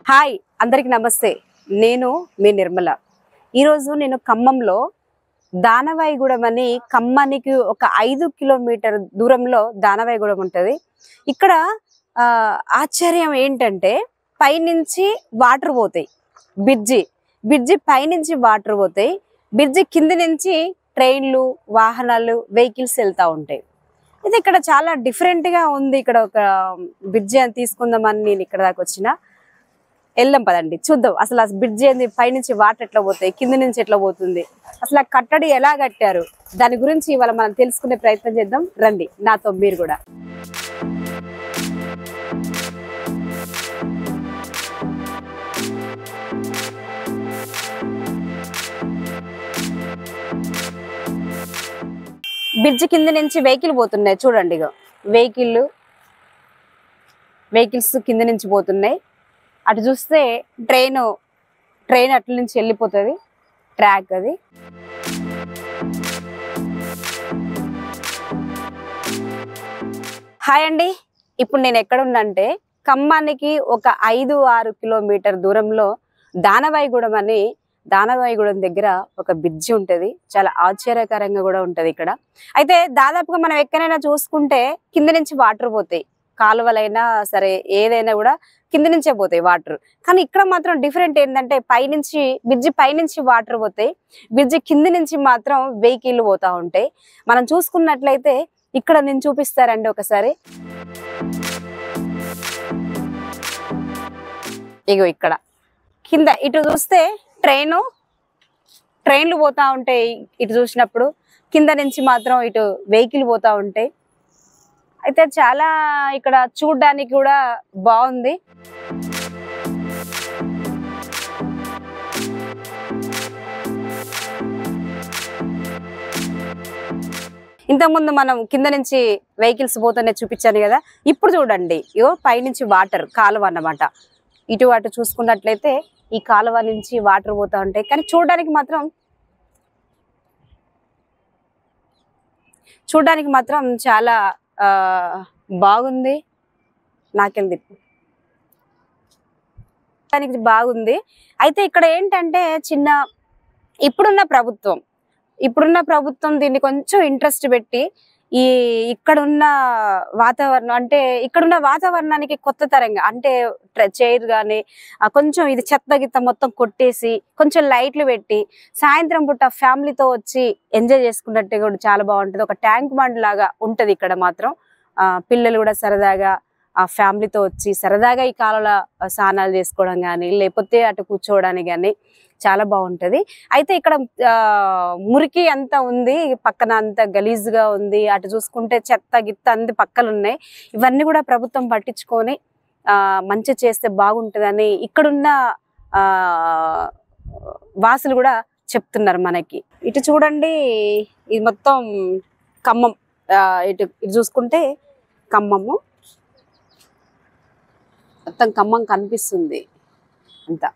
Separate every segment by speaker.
Speaker 1: Hi అందరికి నమస్తే నేను మీ నిర్మల ఈరోజు నేను ఖమ్మంలో దానవాయిగూడెం అని ఖమ్మానికి ఒక ఐదు కిలోమీటర్ దూరంలో దానవాయిగూడెం ఉంటుంది ఇక్కడ ఆ, ఆశ్చర్యం ఏంటంటే పైనుంచి వాటర్ పోతాయి బ్రిడ్జి బ్రిడ్జి పైనుంచి వాటర్ పోతాయి బ్రిడ్జి కింద నుంచి ట్రైన్లు వాహనాలు వెహికల్స్ వెళ్తూ ఉంటాయి అయితే ఇక్కడ చాలా different గా ఉంది ఇక్కడ ఒక బ్రిడ్జి అని తీసుకుందామని నేను ఇక్కడ దాకా వచ్చిన వెళ్దాం పదండి చూద్దాం అసలు ఆ బ్రిడ్జ్ ఏంది పైనుంచి వాటర్ ఎట్లా పోతాయి కింద నుంచి ఎట్లా పోతుంది అసలు ఆ కట్టడి ఎలా కట్టారు దాని గురించి ఇవాళ మనం తెలుసుకునే ప్రయత్నం చేద్దాం రండి నాతో మీరు కూడా బ్రిడ్జ్ కింద నుంచి వెహికల్ పోతున్నాయి చూడండి ఇగో వెహికల్ వెహికల్స్ కింద నుంచి పోతున్నాయి అటు చూస్తే ట్రైన్ ట్రైన్ అట్ల నుంచి వెళ్ళిపోతుంది ట్రాక్ అది హాయ్ అండి ఇప్పుడు నేను ఎక్కడ అంటే ఖమ్మానికి ఒక ఐదు ఆరు కిలోమీటర్ దూరంలో దానవాయిగూడెం అని దానవాయిగూడెం దగ్గర ఒక బ్రిడ్జి ఉంటది చాలా ఆశ్చర్యకరంగా కూడా ఉంటది ఇక్కడ అయితే దాదాపుగా మనం ఎక్కడైనా చూసుకుంటే కింద నుంచి వాటర్ పోతాయి కాలువలైనా సరే ఏదైనా కూడా కింద నుంచే పోతాయి వాటర్ కానీ ఇక్కడ మాత్రం డిఫరెంట్ ఏంటంటే పైనుంచి బ్రిడ్జి పైనుంచి వాటర్ పోతాయి బ్రిడ్జి కింద నుంచి మాత్రం వెహికల్ పోతా ఉంటాయి మనం చూసుకున్నట్లయితే ఇక్కడ నేను చూపిస్తారండి ఒకసారి ఇగో ఇక్కడ కింద ఇటు చూస్తే ట్రైను ట్రైన్లు పోతా ఉంటాయి ఇటు చూసినప్పుడు కింద నుంచి మాత్రం ఇటు వెహికల్ పోతా ఉంటాయి అయితే చాలా ఇక్కడ చూడడానికి కూడా బాగుంది ఇంతకుముందు మనం కింద నుంచి వెహికల్స్ పోతూనే చూపించాను కదా ఇప్పుడు చూడండి ఇగో పైనుంచి వాటర్ కాలువ అన్నమాట ఇటు అటు చూసుకున్నట్లయితే ఈ కాలువ నుంచి వాటర్ పోతా ఉంటాయి కానీ చూడడానికి మాత్రం చూడడానికి మాత్రం చాలా ఆ, బాగుంది నాకెళ్ళి దానికి బాగుంది అయితే ఇక్కడ ఏంటంటే చిన్న ఇప్పుడున్న ప్రభుత్వం ఇప్పుడున్న ప్రభుత్వం దీన్ని కొంచెం ఇంట్రెస్ట్ పెట్టి ఈ ఇక్కడున్న వాతావరణం అంటే ఇక్కడున్న వాతావరణానికి కొత్త తరంగా అంటే చైర్ కానీ కొంచెం ఇది చెత్త గిత్త మొత్తం కొట్టేసి కొంచెం లైట్లు పెట్టి సాయంత్రం పూట ఫ్యామిలీతో వచ్చి ఎంజాయ్ చేసుకున్నట్టు కూడా చాలా బాగుంటుంది ఒక ట్యాంక్ బండ్ లాగా ఉంటది ఇక్కడ మాత్రం ఆ పిల్లలు కూడా సరదాగా ఆ ఫ్యామిలీతో వచ్చి సరదాగా ఈ కాలంలో స్నానాలు చేసుకోవడం కానీ లేకపోతే అటు కూర్చోవడానికి కానీ చాలా బాగుంటది అయితే ఇక్కడ ఆ, మురికి అంతా ఉంది పక్కన అంతా గలీజ్గా ఉంది అటు చూసుకుంటే చెత్త గిత్త అన్ని పక్కలు ఉన్నాయి ఇవన్నీ కూడా ప్రభుత్వం పట్టించుకొని ఆ మంచి చేస్తే బాగుంటుందని ఇక్కడున్న ఆ వాసులు కూడా చెప్తున్నారు మనకి ఇటు చూడండి ఇది మొత్తం ఖమ్మం ఆ, ఇటు ఇటు చూసుకుంటే ఖమ్మము మొత్తం ఖమ్మం కనిపిస్తుంది అంతా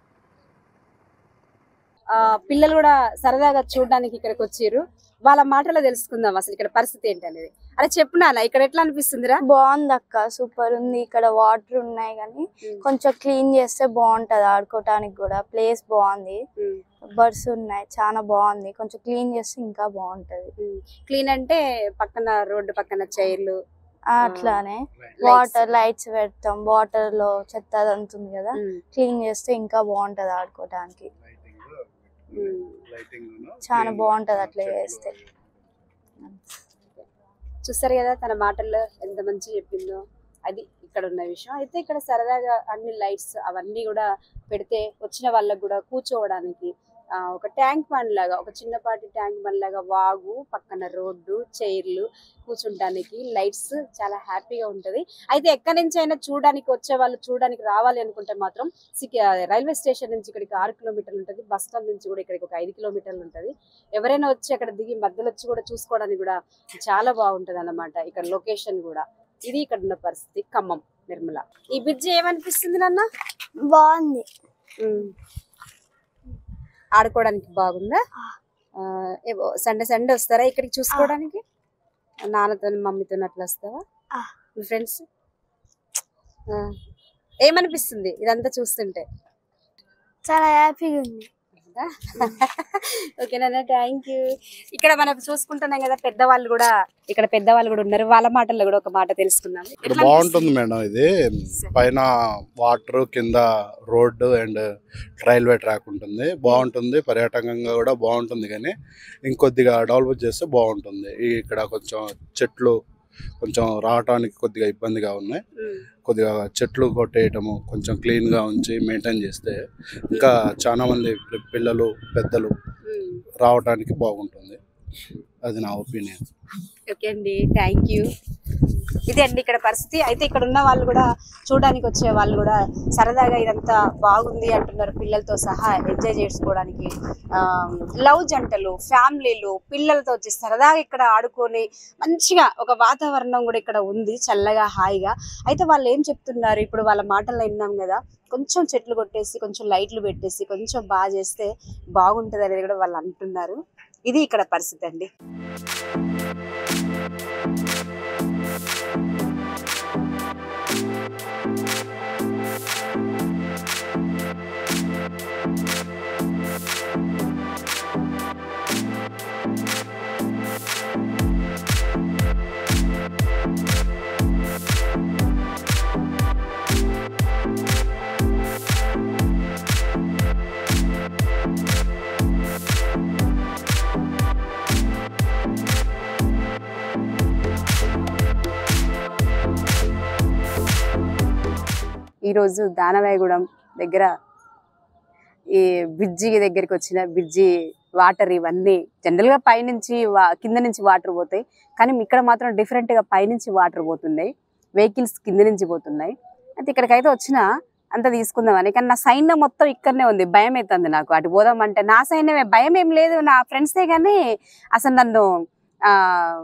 Speaker 1: ఆ పిల్లలు కూడా సరదాగా చూడడానికి ఇక్కడికి వచ్చారు వాళ్ళ మాటలో తెలుసుకుందాం అసలు ఇక్కడ పరిస్థితి ఏంటి అనేది అరే చెప్పు నాన్న ఇక్కడ ఎట్లా అనిపిస్తుందిరా
Speaker 2: బాగుంది అక్క సూపర్ ఉంది ఇక్కడ వాటర్ ఉన్నాయి కానీ కొంచెం క్లీన్ చేస్తే బాగుంటది ఆడుకోవటానికి కూడా ప్లేస్ బాగుంది బర్డ్స్ ఉన్నాయి చాలా బాగుంది కొంచెం క్లీన్ చేస్తే ఇంకా బాగుంటది
Speaker 1: క్లీన్ అంటే పక్కన రోడ్డు పక్కన చైర్లు
Speaker 2: ఆ, అట్లానే వాటర్ లైట్స్ పెడతాం వాటర్ లో చెత్త అదంతా ఉంది కదా క్లీన్ చేస్తే ఇంకా బాగుంటది ఆడుకోవటానికి చాలా బాగుంటది అట్లా చేస్తే
Speaker 1: చూస్తారు కదా తన మాటల్లో ఎంత మంచి చెప్పిందో అది ఇక్కడ ఉన్న విషయం అయితే ఇక్కడ సరదాగా అన్ని లైట్స్ అవన్నీ కూడా పెడితే వచ్చిన వాళ్ళకు కూడా కూర్చోవడానికి ఆ, ఒక ట్యాంక్ బండ్ లాగా ఒక చిన్నపాటి ట్యాంక్ బండ్ లాగా వాగు పక్కన రోడ్డు చైర్లు కూర్చుంటానికి లైట్స్ చాలా హ్యాపీగా ఉంటది అయితే ఎక్కడి నుంచి అయినా చూడడానికి వచ్చే వాళ్ళు చూడడానికి రావాలి అనుకుంటే మాత్రం సికి- ఆ, రైల్వే స్టేషన్ నుంచి ఇక్కడికి ఆరు కిలోమీటర్లు ఉంటుంది బస్ స్టాండ్ నుంచి కూడా ఇక్కడికి ఒక ఐదు కిలోమీటర్లు ఉంటుంది ఎవరైనా వచ్చి అక్కడ దిగి మధ్యలో వచ్చి కూడా చూసుకోవడానికి కూడా చాలా బాగుంటది అన్నమాట ఇక్కడ లొకేషన్ కూడా ఇది ఇక్కడ ఉన్న పరిస్థితి ఖమ్మం నిర్మల ఈ బ్రిడ్జ్ ఏమనిపిస్తుంది నాన్న
Speaker 2: బాగుంది
Speaker 1: ఆడుకోవడానికి బాగుందా సండే సండే వస్తారా ఇక్కడికి చూసుకోవడానికి నాన్నతో మమ్మీతో అట్లా వస్తావా
Speaker 2: ఆ.
Speaker 1: మీ ఫ్రెండ్స్ ఏమనిపిస్తుంది ఇదంతా చూస్తుంటే
Speaker 2: చాలా హ్యాపీగా ఉంది
Speaker 1: ఓకేనా థ్యాంక్ యూ ఇక్కడ మనం చూసుకుంటున్నాం కదా పెద్దవాళ్ళు కూడా ఇక్కడ పెద్దవాళ్ళు కూడా ఉన్నారు వాళ్ళ మాటల్లో కూడా ఒక మాట తెలుసుకుందాం
Speaker 3: ఇక్కడ బాగుంటుంది మేడం ఇది పైన వాటర్ కింద రోడ్డు అండ్ రైల్వే ట్రాక్ ఉంటుంది బాగుంటుంది పర్యాటకంగా కూడా బాగుంటుంది కానీ ఇంకొద్దిగా డెవలప్ చేస్తే బాగుంటుంది ఈ ఇక్కడ కొంచెం చెట్లు కొంచెం రావటానికి కొద్దిగా ఇబ్బందిగా ఉన్నాయి
Speaker 1: ఉమ్,
Speaker 3: కొద్దిగా చెట్లు కొట్టేయటము కొంచెం క్లీన్గా ఉంచి మెయింటైన్ చేస్తే ఇంకా చాలా మంది పి- పిల్లలు పెద్దలు
Speaker 1: ఉమ్.
Speaker 3: రావటానికి బాగుంటుంది అది నా ఒపీనియన్
Speaker 1: ఓకే అండి థ్యాంక్ యూ ఇదే అండి ఇక్కడ పరిస్థితి అయితే ఇక్కడ ఉన్న వాళ్ళు కూడా చూడడానికి వచ్చే వాళ్ళు కూడా సరదాగా ఇదంతా బాగుంది అంటున్నారు పిల్లలతో సహా ఎంజాయ్ చేసుకోవడానికి లవ్ జంటలు ఫ్యామిలీలు పిల్లలతో వచ్చి సరదాగా ఇక్కడ ఆడుకొని మంచిగా ఒక వాతావరణం కూడా ఇక్కడ ఉంది చల్లగా హాయిగా అయితే వాళ్ళు ఏం చెప్తున్నారు ఇప్పుడు వాళ్ళ మాటల్లో విన్నాం కదా కొంచెం చెట్లు కొట్టేసి కొంచెం లైట్లు పెట్టేసి కొంచెం బాగా చేస్తే బాగుంటుంది అనేది కూడా వాళ్ళు అంటున్నారు ఇది ఇక్కడ పరిస్థితి అండి ఈరోజు దానవాయగూడెం దగ్గర ఈ బ్రిడ్జి దగ్గరికి వచ్చిన బ్రిడ్జి వాటర్ ఇవన్నీ జనరల్ గా పైనుంచి వా- కింద నుంచి వాటర్ పోతాయి కానీ ఇక్కడ మాత్రం డిఫరెంట్ గా పైనుంచి వాటర్ పోతున్నాయి వెహికల్స్ కింద నుంచి పోతున్నాయి అయితే ఇక్కడికైతే వచ్చిన అంత తీసుకుందామని కానీ నా సైన్యం మొత్తం ఇక్కడనే ఉంది భయం అవుతుంది నాకు అటు పోదామంటే నా సైన్యమే భయం ఏం లేదు నా ఫ్రెండ్సే కానీ అసలు నన్ను ఆ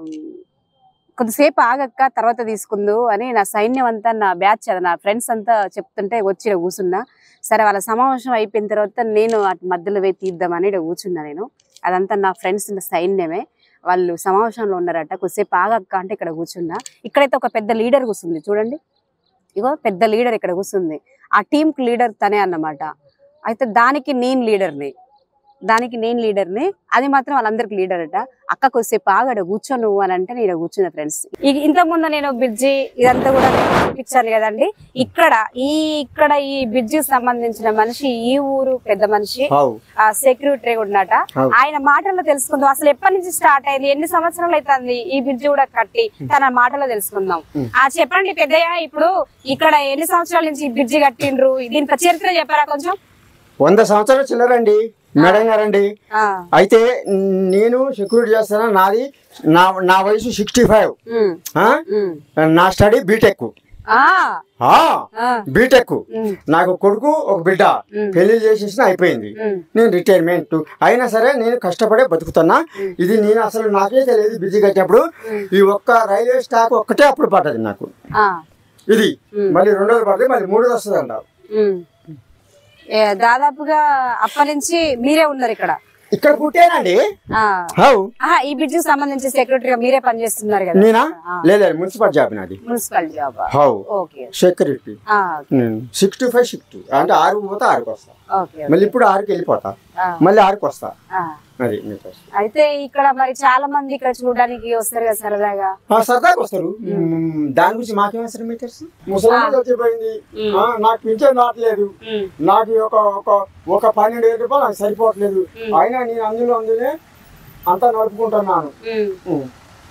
Speaker 1: కొద్దిసేపు ఆగక్క తర్వాత తీసుకుందు అని నా సైన్యం అంతా నా బ్యాచ్ అది నా ఫ్రెండ్స్ అంతా చెప్తుంటే వచ్చి ఈడ కూర్చున్నా సరే వాళ్ళ సమావేశం అయిపోయిన తర్వాత నేను అటు మధ్యలో పోయి తీద్దామని ఇక్కడ కూర్చున్నా నేను అదంతా నా ఫ్రెండ్స్ నా సైన్యమే వాళ్ళు సమావేశంలో ఉన్నారట కొద్దిసేపు ఆగక్క అంటే ఇక్కడ కూర్చున్నా ఇక్కడైతే ఒక పెద్ద లీడర్ కూర్చుంది చూడండి ఇగో పెద్ద లీడర్ ఇక్కడ కూర్చుంది ఆ టీంకి లీడర్ తనే అన్నమాట అయితే దానికి నేను లీడర్ని దానికి నేను లీడర్ని అది మాత్రం వాళ్ళందరికి లీడర్ అట అక్క కొద్దిసేపు ఆగడ కూర్చో నువ్వు అని అంటే నేను కూర్చున్న ఫ్రెండ్స్ ఇంత ముందు నేను బ్రిడ్జి ఇదంతా కూడా నేను చూపించాను కదండి ఇక్కడ ఈ ఇక్కడ ఈ బ్రిడ్జికి సంబంధించిన మనిషి ఈ ఊరు పెద్ద మనిషి
Speaker 4: అవు
Speaker 1: ఆ సెక్యూరిటీ ఉన్నట
Speaker 4: అవును.
Speaker 1: ఆయన మాటల్లో తెలుసుకుందాం అసలు ఎప్పటి నుంచి స్టార్ట్ అయింది ఎన్ని సంవత్సరాలు అవుతుంది ఈ బ్రిడ్జి కూడా కట్టి తన మాటలో తెలుసుకుందాం
Speaker 4: ఉం.
Speaker 1: ఆ చెప్పండి పెద్దయ్య ఇప్పుడు ఇక్కడ ఎన్ని సంవత్సరాల నుంచి ఈ బ్రిడ్జి కట్టిండ్రు దీని చరిత్ర చెప్పారా కొంచెం
Speaker 4: వంద సంవత్సరాలు చిల్లరండి మేడం గారండి
Speaker 1: ఆ,
Speaker 4: అయితే నేను సెక్యూరిటీ చేస్తాను నాది నా నా వయసు సిక్స్టీ ఫైవ్
Speaker 1: ఉం, ఉం.
Speaker 4: నా స్టడీ బీటెక్
Speaker 1: ఆ, ఆ,
Speaker 4: బీటెక్
Speaker 1: ఉం,
Speaker 4: నాకు కొడుకు ఒక బిడ్డ
Speaker 1: ఉం.
Speaker 4: పెళ్లి చేసేసిన అయిపోయింది
Speaker 1: ఉం.
Speaker 4: నేను రిటైర్మెంట్ అయినా సరే నేను కష్టపడే బతుకుతున్నా ఇది నేను అసలు నాకే తెలియదు బిజీ కట్టినప్పుడు ఈ ఒక్క రైల్వే స్టాక్ ఒక్కటే అప్పుడు పడ్డది నాకు
Speaker 1: ఆ,
Speaker 4: ఇది
Speaker 1: ఉం.
Speaker 4: మళ్ళీ రెండోది పడుతుంది మళ్ళీ మూడోది వస్తుంది అంట
Speaker 1: ఉం. ఏ, దాదాపుగా అప్పటి నుంచి మీరే ఉన్నారు ఇక్కడ
Speaker 4: ఇక్కడ పుట్టేనండి
Speaker 1: ఆ
Speaker 4: హౌ
Speaker 1: ఆహా, ఈ బ్రిడ్జికి సంబంధించి సెక్రటరీగా మీరే పనిచేస్తున్నారు కదా
Speaker 4: నేనా
Speaker 1: ఆ.
Speaker 4: లేదు మున్సిపల్ జాబ్ నాది
Speaker 1: municipal job
Speaker 4: how
Speaker 1: okay
Speaker 4: security
Speaker 1: ఆ,
Speaker 4: సిక్స్టీ ఫైవ్ షిఫ్ట్ అంటే ఆరు పోతా ఆరుకి వస్తా
Speaker 1: ఓకే
Speaker 4: మళ్ళీ ఇప్పుడు ఆరుకి వెళ్ళిపోతా
Speaker 1: ఆ,
Speaker 4: మళ్ళీ ఆరుకి వస్తా
Speaker 1: ఆ.
Speaker 4: అది మీకు
Speaker 1: అయితే ఇక్కడ మరి చాలా మంది ఇక్కడ చూడడానికి వస్తారు కదా సరదాగా
Speaker 4: ఆ, సరదాగా వస్తారు మ్మ్, దాని గురించి మాకేం అవసరం మీకు తెలుసు ముసలాం చచ్చిపోయింది ఆ, నాకు పింఛన్ రావట్లేదు
Speaker 1: ఉమ్,
Speaker 4: నాకు ఒక ఒక ఒక పన్నెండు వేల రూపాయలు నాకు సరిపోవట్లేదు
Speaker 1: మ్మ్.
Speaker 4: అయినా నేను అందులో అందులో అంతా నడుపుకుంటున్నాను
Speaker 1: ఉమ్.
Speaker 4: మ్మ్.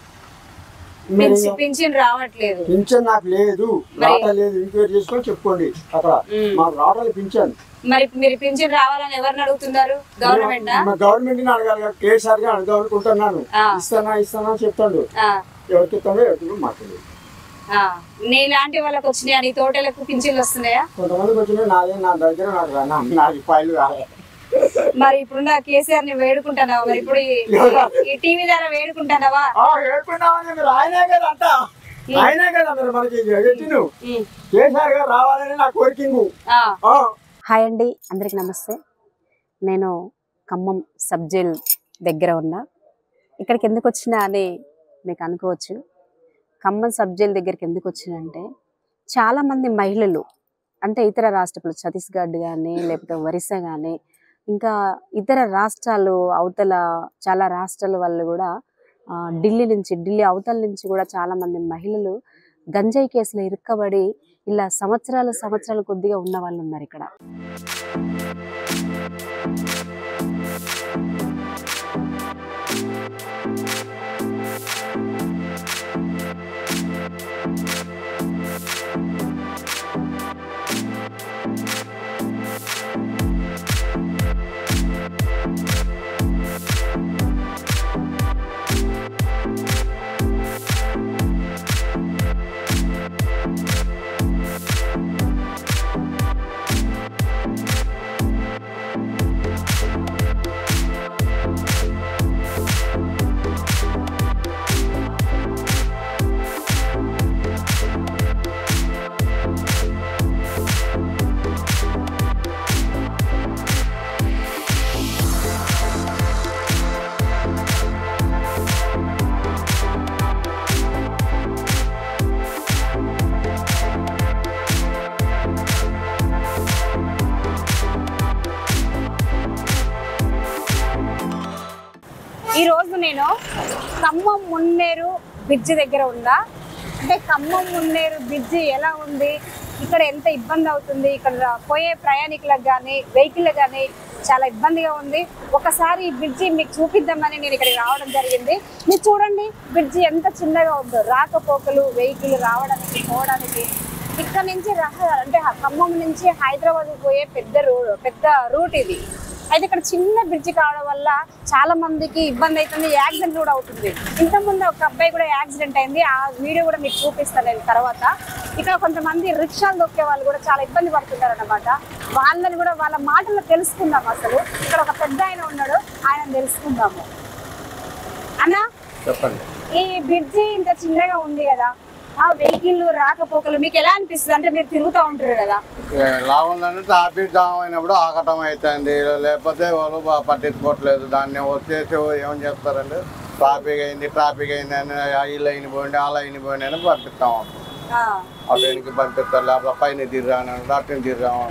Speaker 4: మరి
Speaker 1: పింఛన్- పింఛన్ రావట్లేదు
Speaker 4: పింఛన్ నాకు లేదు రావటం లేదు ఎంక్వైరీ చేసుకొని చెప్పుకోండి అక్కడ
Speaker 1: మ్మ్.
Speaker 4: మాకు రావటాలు పింఛన్
Speaker 1: మరి మీరు పింఛన్ రావాలని ఎవరిని అడుగుతున్నారు గవర్నమెంట్
Speaker 4: గవర్నమెంట్ ని అడగాలి కదా, కేసీఆర్ గా అడగాలి అనుకుంటున్నాను
Speaker 1: ఆ.
Speaker 4: ఇస్తానా ఇస్తానా అని చెప్తాడు ఎవరికి ఇస్తాడో ఎవరికి మాకు తెలియదు
Speaker 1: నీలాంటి వాళ్ళకి వచ్చినాయా నీ తోటలకు పింఛన్లు వస్తున్నాయా
Speaker 4: కొంతమందికి వచ్చిన నాదే నా దగ్గర నాకు రా- నా- నాది ఫైల్ కావాలి
Speaker 1: మరి ఇప్పుడున్న కేసీఆర్ ని వేడుకుంటున్నావా మరి ఇప్పుడు ఈ- ఈ టీవీ ద్వారా వేడుకుంటున్నావా
Speaker 4: ఆ, ఏడుకున్నామని మీరు ఆయనే కదా అంట ఆయనే కదా మీరు మనకి ఎట్టిను
Speaker 1: ఉమ్.
Speaker 4: కేసీఆర్ గారు రావాలని నా కోరికింగు
Speaker 1: ఆ. హాయ్ అండి అందరికి నమస్తే నేను ఖమ్మం సబ్ జైల్ దగ్గర ఉన్నా ఇక్కడికి ఎందుకు వచ్చినా అని మీకు అనుకోవచ్చు ఖమ్మం సబ్ జైల్ దగ్గరికి ఎందుకు వచ్చినంటే చాలామంది మహిళలు అంటే ఇతర రాష్ట్రాలు ఛత్తీస్గఢ్ కానీ లేకపోతే ఒరిస్సా కానీ ఇంకా ఇతర రాష్ట్రాలు అవతల చాలా రాష్ట్రాల వాళ్ళు కూడా ఆ, ఢిల్లీ నుంచి ఢిల్లీ అవతల నుంచి కూడా చాలా మంది మహిళలు గంజాయి కేసులో ఇరుక్కబడి ఇలా సంవత్సరాలు సంవత్సరాలు కొద్దిగా ఉన్న వాళ్ళు ఉన్నారు ఇక్కడ ఈ రోజు నేను ఖమ్మం మున్నేరు బ్రిడ్జి దగ్గర ఉందా అంటే ఖమ్మం మున్నేరు బ్రిడ్జి ఎలా ఉంది ఇక్కడ ఎంత ఇబ్బంది అవుతుంది ఇక్కడ పోయే ప్రయాణికులకు కానీ వెహికల్ కానీ చాలా ఇబ్బందిగా ఉంది ఒకసారి ఈ బ్రిడ్జి మీకు చూపిద్దామని నేను ఇక్కడికి రావడం జరిగింది మీరు చూడండి బ్రిడ్జి ఎంత చిన్నగా ఉందో రాకపోకలు వెహికల్ రావడానికి పోవడానికి ఇక్కడ నుంచి రహ అంటే ఖమ్మం నుంచి హైదరాబాద్ పోయే పెద్ద రూ పెద్ద రూట్ ఇది అయితే ఇక్కడ చిన్న బ్రిడ్జి కావడం వల్ల చాలా మందికి ఇబ్బంది అవుతుంది యాక్సిడెంట్ కూడా అవుతుంది ఇంతకుముందు ఒక అబ్బాయి కూడా యాక్సిడెంట్ అయింది ఆ వీడియో కూడా మీకు చూపిస్తాను నేను తర్వాత ఇక్కడ కొంతమంది రిక్షాలు దొక్కే వాళ్ళు కూడా చాలా ఇబ్బంది పడుతున్నారు అనమాట వాళ్ళని కూడా వాళ్ళ మాటల్లో తెలుసుకుందాం అసలు ఇక్కడ ఒక పెద్ద ఆయన ఉన్నాడు ఆయన తెలుసుకుందాము అన్నా
Speaker 3: చెప్పండి
Speaker 1: ఈ బ్రిడ్జి ఇంత చిన్నగా ఉంది కదా ఆ వెహికల్ రాకపోకలు మీకు ఎలా అనిపిస్తుంది అంటే మీరు తిరుగుతూ ఉంటారు కదా
Speaker 5: ఎలా ఉందంటే ట్రాఫిక్ జామ్ అయినప్పుడు ఆగటం అవుతుంది లేకపోతే వాళ్ళు బా- పట్టించుకోవట్లేదు దాన్ని వచ్చేసి ఏం చేస్తారంటే ట్రాఫిక్ అయింది ట్రాఫిక్ అయింది అని ఆ ఈ లైన్ పోయింది ఆ లైన్ పోయింది అని పంపిస్తాం
Speaker 1: ఆ,
Speaker 5: ఆ లైన్కి పంపిస్తారు లేకపోతే పైన తిరిగాను అట్టిని తిరిగాము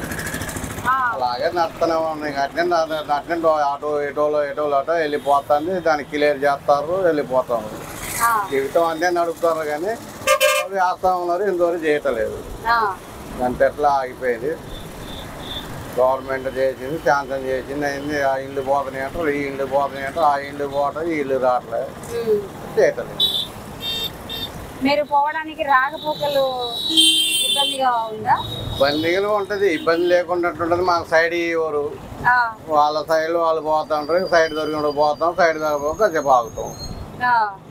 Speaker 1: ఆ,
Speaker 5: అలాగే నడుస్తూనే ఉన్నాయి అట్నే అట్నే అటు ఎటోలో ఎటోలో అటో వెళ్ళిపోతుంది దాన్ని క్లియర్ చేస్తారు వెళ్ళిపోతాము
Speaker 1: ఆ,
Speaker 5: జీవితం అన్నీ నడుపుతారు కానీ అవి వేస్తా ఉన్నారు ఇంతవరకు చేయటలేదు
Speaker 1: ఆ.
Speaker 5: దాంట్లో ఎట్లా ఆగిపోయింది గవర్నమెంట్ చేసింది శాంతం చేసింది అయింది ఆ ఇల్లు పోతున్నాయి అంటారు ఈ ఇల్లు పోతున్నాయి అంటారు ఆ ఇల్లు పోవటం ఈ ఇల్లు రావట్లేదు
Speaker 1: ఉమ్.
Speaker 5: చేయటలేదు
Speaker 1: మీరు పోవడానికి రాకపోకలు ఇబ్బందిగా ఉందా
Speaker 5: ఇబ్బందిగా ఉంటుంది ఇబ్బంది లేకుండా ఉంటుంది మన సైడ్ ఇవ్వరు
Speaker 1: ఆ,
Speaker 5: వాళ్ళ సైడ్ వాళ్ళు పోతా ఉంటారు సైడ్ దొరికినప్పుడు పోతాం సైడ్ దొరకపోతే కాసేపు ఆగుతాం
Speaker 1: ఆ.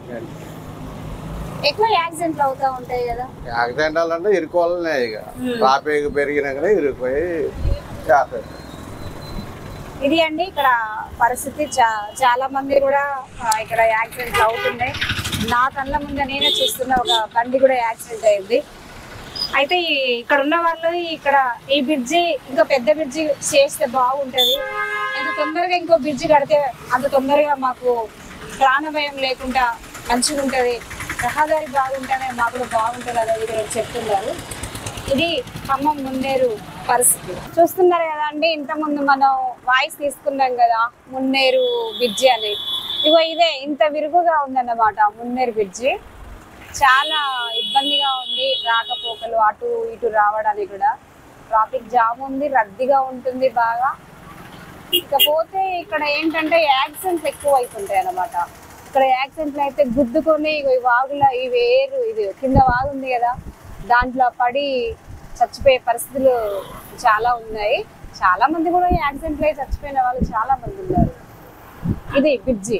Speaker 1: ఎక్కువ యాక్సిడెంట్లు అవుతా ఉంటాయి కదా
Speaker 5: యాక్సిడెంటాలు అంటే ఇరుకోవాలనే ఇక ట్రాఫిక్ పెరిగినాకనే ఇరుక్కుపోయి చేస్తారు
Speaker 1: ఇది అండి ఇక్కడ పరిస్థితి చా- చాలా మంది కూడా ఆ, ఇక్కడ యాక్సిడెంట్లు అవుతున్నాయి నా కళ్ళ ముందు నేనే చూస్తున్న ఒక బండి కూడా యాక్సిడెంట్ అయింది అయితే ఈ- ఇక్కడ ఉన్న వాళ్ళు ఇక్కడ ఈ బ్రిడ్జి ఇంకా పెద్ద బ్రిడ్జి చేస్తే బాగుంటది ఎంత తొందరగా ఇంకో బ్రిడ్జి కడితే అంత తొందరగా మాకు ప్రాణభయం లేకుండా మంచిగా ఉంటది రహదారి బాగుంటేనే మాకు కూడా బాగుంటుంది అనేది ఇక్కడ చెప్తున్నారు ఇది ఖమ్మం మున్నేరు పరిస్థితి చూస్తున్నారు కదా అండి ఇంత ముందు మనం వాయిస్ తీసుకున్నాం కదా మున్నేరు బ్రిడ్జి అని ఇగో ఇదే ఇంత విరుగుగా ఉందన్నమాట మున్నేరు బ్రిడ్జి చాలా ఇబ్బందిగా ఉంది రాకపోకలు అటు ఇటు రావడానికి కూడా ట్రాఫిక్ జామ్ ఉంది రద్దీగా ఉంటుంది బాగా ఇకపోతే ఇక్కడ ఏంటంటే యాక్సిడెంట్స్ ఎక్కువ అవుతుంటాయి అన్నమాట ఇక్కడ యాక్సిడెంట్లు అయితే గుద్దుకొని ఇగో ఈ వాగుల ఈ వేరు ఇది కింద వాగు ఉంది కదా దాంట్లో పడి చచ్చిపోయే పరిస్థితులు చాలా ఉన్నాయి చాలా మంది కూడా యాక్సిడెంట్లు అయి చచ్చిపోయిన వాళ్ళు చాలా మంది ఉన్నారు ఇది బ్రిడ్జి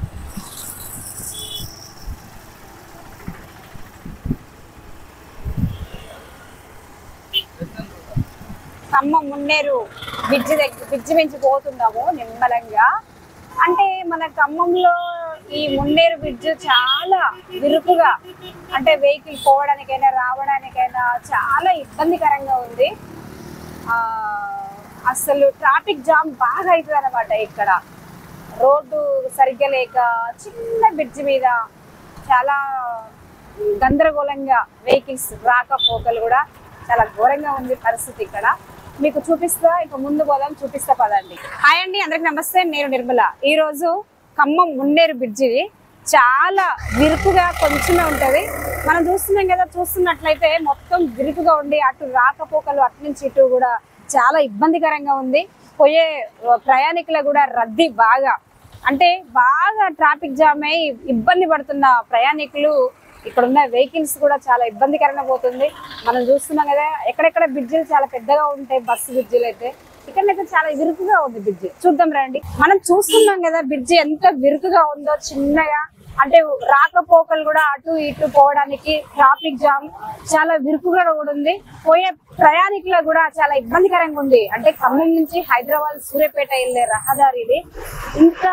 Speaker 1: ఖమ్మం మున్నేరు బ్రిడ్జి దగ్గర బ్రిడ్జి మించి పోతున్నాము నిమ్మలంగా అంటే మన ఖమ్మంలో ఈ మున్నేరు బ్రిడ్జ్ చాలా విరుకుగా అంటే వెహికల్ పోవడానికైనా రావడానికైనా చాలా ఇబ్బందికరంగా ఉంది ఆ, అసలు ట్రాఫిక్ జామ్ బాగా అవుతుంది అనమాట ఇక్కడ రోడ్డు సరిగ్గా లేక చిన్న బ్రిడ్జ్ మీద చాలా గందరగోళంగా వెహికల్స్ రాకపోకలు కూడా చాలా ఘోరంగా ఉంది పరిస్థితి ఇక్కడ మీకు చూపిస్తా ఇక ముందు పోదాం చూపిస్తా పదండి హాయ్ అండి అందరికి నమస్తే నేను నిర్మల ఈ రోజు ఖమ్మం మున్నేరు బ్రిడ్జి చాలా విరుకుగా కొంచెమే ఉంటది మనం చూస్తున్నాం కదా చూస్తున్నట్లయితే మొత్తం విరుకుగా ఉండి అటు రాకపోకలు అటు నుంచి ఇటు కూడా చాలా ఇబ్బందికరంగా ఉంది పోయే ఆ, ప్రయాణికుల కూడా రద్దీ బాగా అంటే బాగా ట్రాఫిక్ జామ్ అయి ఇబ్బంది పడుతున్న ప్రయాణికులు ఇక్కడ ఉన్న వెహికల్స్ కూడా చాలా ఇబ్బందికరంగా పోతుంది మనం చూస్తున్నాం కదా ఎక్కడెక్కడ బ్రిడ్జిలు చాలా పెద్దగా ఉంటాయి బస్సు బ్రిడ్జిలు అయితే ఇక్కడైతే చాలా విరుకుగా ఉంది బ్రిడ్జి చూద్దాం రండి మనం చూస్తున్నాం కదా బ్రిడ్జి ఎంత విరుకుగా ఉందో చిన్నగా అంటే రాకపోకలు కూడా అటు ఇటు పోవడానికి ట్రాఫిక్ జామ్ చాలా విరుకుగా కూడా ఉంది పోయే ప్రయాణికులకు కూడా చాలా ఇబ్బందికరంగా ఉంది అంటే ఖమ్మం నుంచి హైదరాబాద్ సూర్యాపేట వెళ్ళే రహదారి ఇది ఇంత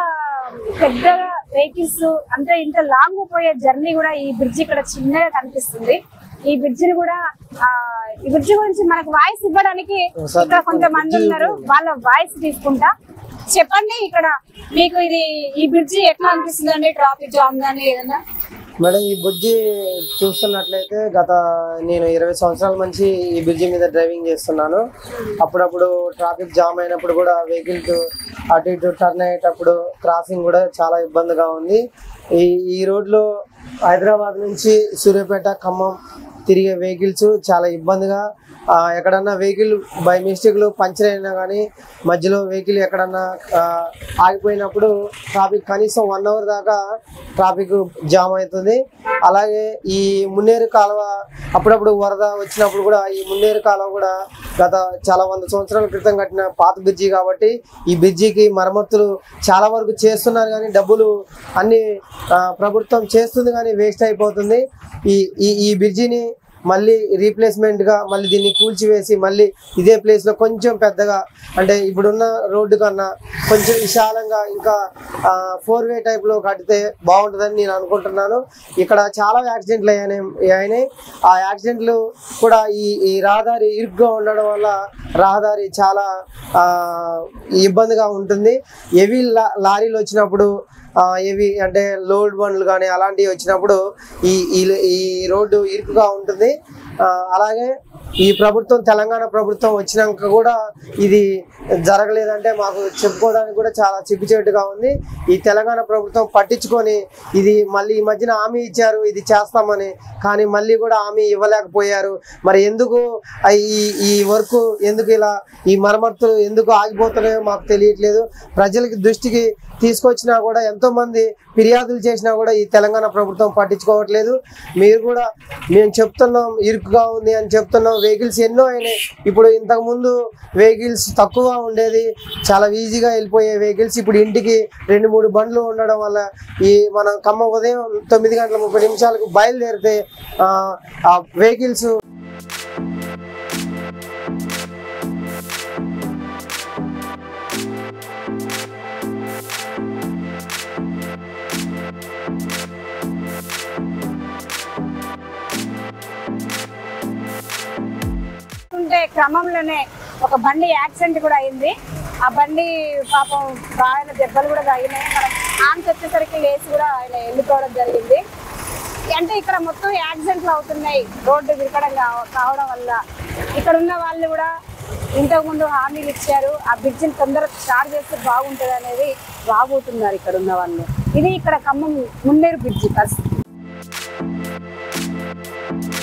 Speaker 1: పెద్దగా వెహికల్స్ అంటే ఇంత లాంగ్ పోయే జర్నీ కూడా ఈ బ్రిడ్జ్ ఇక్కడ చిన్నగా కనిపిస్తుంది ఈ బ్రిడ్జ్ ని కూడా ఆ ఈ బ్రిడ్జ్ గురించి మనకు వాయిస్ ఇవ్వడానికి ఇక్కడ కొంతమంది ఉన్నారు వాళ్ళ వాయిస్ తీసుకుంటా చెప్పండి ఇక్కడ మీకు ఇది ఈ బ్రిడ్జి ఎట్లా అనిపిస్తుంది అండి ట్రాఫిక్ జామ్ కానీ ఏదన్నా
Speaker 6: మేడం ఈ బ్రిడ్జి చూస్తున్నట్లయితే గత నేను ఇరవై సంవత్సరాల నుంచి ఈ బ్రిడ్జి మీద డ్రైవింగ్ చేస్తున్నాను అప్పుడప్పుడు ట్రాఫిక్ జామ్ అయినప్పుడు కూడా వెహికల్స్ అటు ఇటు టర్న్ అయ్యేటప్పుడు క్రాసింగ్ కూడా చాలా ఇబ్బందిగా ఉంది ఈ ఈ రోడ్లో హైదరాబాద్ నుంచి సూర్యాపేట ఖమ్మం తిరిగే వెహికల్స్ చాలా ఇబ్బందిగా ఆ, ఎక్కడన్నా వెహికల్ బై మిస్టేక్లు పంచర్ అయినా కానీ మధ్యలో వెహికల్ ఎక్కడన్నా ఆ, ఆగిపోయినప్పుడు ట్రాఫిక్ కనీసం వన్ అవర్ దాకా ట్రాఫిక్ జామ్ అవుతుంది అలాగే ఈ మున్నేరు కాలువ అప్పుడప్పుడు వరద వచ్చినప్పుడు కూడా ఈ మున్నేరు కాలువ కూడా గత చాలా వంద సంవత్సరాల క్రితం కట్టిన పాత బ్రిడ్జి కాబట్టి ఈ బ్రిడ్జికి మరమ్మతులు చాలా వరకు చేస్తున్నారు కానీ డబ్బులు అన్ని ఆ, ప్రభుత్వం చేస్తుంది కానీ వేస్ట్ అయిపోతుంది ఈ ఈ ఈ బ్రిడ్జిని మళ్ళీ రీప్లేస్మెంట్ గా మళ్ళీ దీన్ని కూల్చివేసి మళ్ళీ ఇదే ప్లేస్ లో కొంచెం పెద్దగా అంటే ఇప్పుడున్న రోడ్డు కన్నా కొంచెం విశాలంగా ఇంకా ఫోర్ వే టైప్ లో కడితే బాగుంటుందని నేను అనుకుంటున్నాను ఇక్కడ చాలా యాక్సిడెంట్లు అయ్యాయి అయినాయి ఆ యాక్సిడెంట్లు కూడా ఈ ఈ రహదారి ఇరుగ్గా ఉండడం వల్ల రహదారి చాలా ఆ, ఇబ్బందిగా ఉంటుంది హెవీ లా- లారీలు వచ్చినప్పుడు ఆ, ఇవి అంటే లోడ్ బండ్లు కానీ అలాంటివి వచ్చినప్పుడు ఈ ఈ- ఈ రోడ్డు ఇరుకుగా ఉంటుంది ఆ, అలాగే ఈ ప్రభుత్వం తెలంగాణ ప్రభుత్వం వచ్చినాక కూడా ఇది జరగలేదంటే మాకు చెప్పుకోవడానికి కూడా చాలా సిగ్గుచేటుగా ఉంది ఈ తెలంగాణ ప్రభుత్వం పట్టించుకొని ఇది మళ్ళీ ఈ మధ్యన హామీ ఇచ్చారు ఇది చేస్తామని కానీ మళ్ళీ కూడా హామీ ఇవ్వలేకపోయారు మరి ఎందుకు ఆ ఈ ఈ వర్క్ ఎందుకు ఇలా ఈ మరమ్మతులు ఎందుకు ఆగిపోతున్నాయో మాకు తెలియట్లేదు ప్రజలకి దృష్టికి తీసుకొచ్చినా కూడా ఎంతో మంది ఫిర్యాదులు చేసినా కూడా ఈ తెలంగాణ ప్రభుత్వం పట్టించుకోవట్లేదు మీరు కూడా మేము చెప్తున్నాం ఇరుకుగా ఉంది అని చెప్తున్నాం వెహికల్స్ ఎన్నో అయినాయి ఇప్పుడు ఇంతకు ముందు వెహికల్స్ తక్కువ ఉండేది చాలా ఈజీగా వెళ్ళిపోయే వెహికల్స్ ఇప్పుడు ఇంటికి రెండు మూడు బండ్లు ఉండడం వల్ల ఈ మనం ఖమ్మం ఉదయం తొమ్మిది గంటల ముప్పై నిమిషాలకు బయలుదేరితే ఆ, ఆ వెహికల్స్
Speaker 1: ఉంటే క్రమంలోనే ఒక బండి యాక్సిడెంట్ కూడా అయింది ఆ బండి పాపం బాగా దెబ్బలు కూడా తగినాయి మనం ఆన్స్ వచ్చేసరికి లేచి కూడా ఆయన వెళ్ళిపోవడం జరిగింది అంటే ఇక్కడ మొత్తం యాక్సిడెంట్లు అవుతున్నాయి రోడ్డు విరకడం కావ- కావడం వల్ల ఇక్కడ ఉన్న వాళ్ళు కూడా ఇంతకు ముందు హామీలు ఇచ్చారు ఆ బ్రిడ్జిని తొందరగా స్టార్ట్ చేస్తే బాగుంటుంది అనేది రాబోతున్నారు ఇక్కడ ఉన్న వాళ్ళు ఇది ఇక్కడ ఖమ్మం మున్నేరు బ్రిడ్జి పరిస్థితి